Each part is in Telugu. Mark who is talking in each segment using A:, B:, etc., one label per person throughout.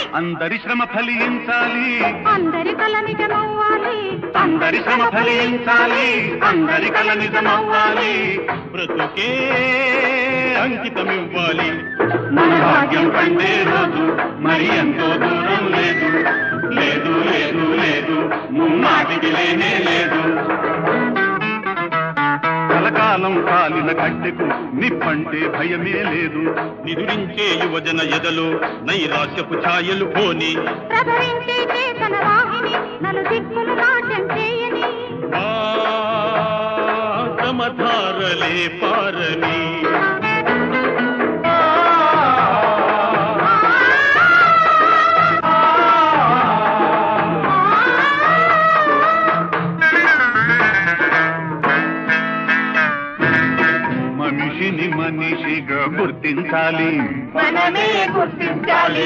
A: అందరి శ్రమ ఫలించాలి
B: అందరి కల నిజమవ్వాలి
A: అందరి శ్రమ ఫలించాలి అందరి కల నిజమవ్వాలి
C: బ్రతుకే అంకితమివ్వాలి
A: మన భాగ్యం కంటే రోజు మరి ఎంతో దూరం లేదు లేదు లేదు లేదు ముమ్మాటికి లేనే లేదు కలకాలం కాలిన కట్టెకు నిప్పంటే భయమే లేదు
C: నిదురించే యువజన ఎదలో నైరాశ్యపు ఛాయలు పోని
B: ప్రభవించే చేతన వాహిని నలు దిక్కులు నాట్యం చేయని
C: ఆ సమధారలే పారని
A: మనిషిని మనిషిగా గుర్తించాలి
B: మనమే గుర్తించాలి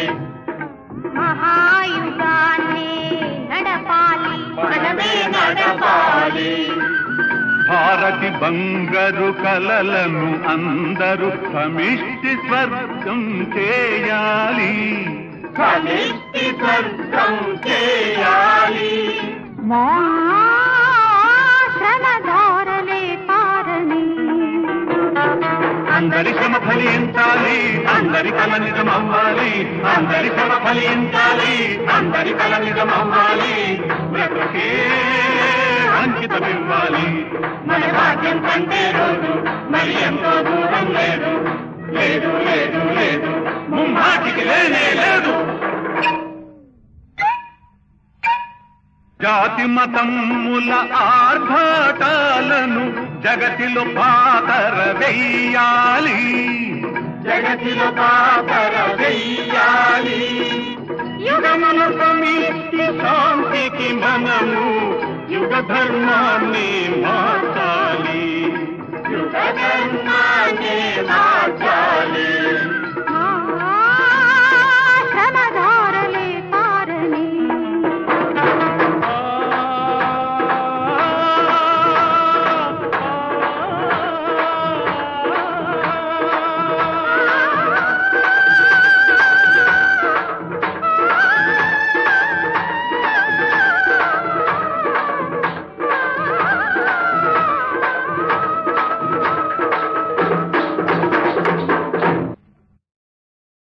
B: మహాయుగాన్ని నడపాలి మనమే నడపాలి
A: భారతి బంగారు కలలను అందరూ సమిష్టి స్వర్గం చేయాలి
B: సమిష్టి స్వర్గం చేయాలి మా శ్రమధారలే కారణి
A: అందరి శ్రమ ఫలించాలి అందరి కల నిజమవ్వాలి అందరి శ్రమ ఫలించాలి అందరి కల నిజమవ్వాలి బ్రతుకే అంకితమివ్వాలి మన భాగ్యం కంటే రోజు మరి ఎంతో దూరం లేదు లేదు లేదు లేదు ముమ్మాటికి లేనే లేదు జాతి మతముల ఆర్భాటాలను జగతిలో పాతర వెయ్యాలి జగతిలో పాతర వెయ్యాలి యుగముల సమిష్టి శాంతికి మనము యుగ ధర్మాన్ని మార్చాలి యుగ ధర్మాన్ని మార్చాలి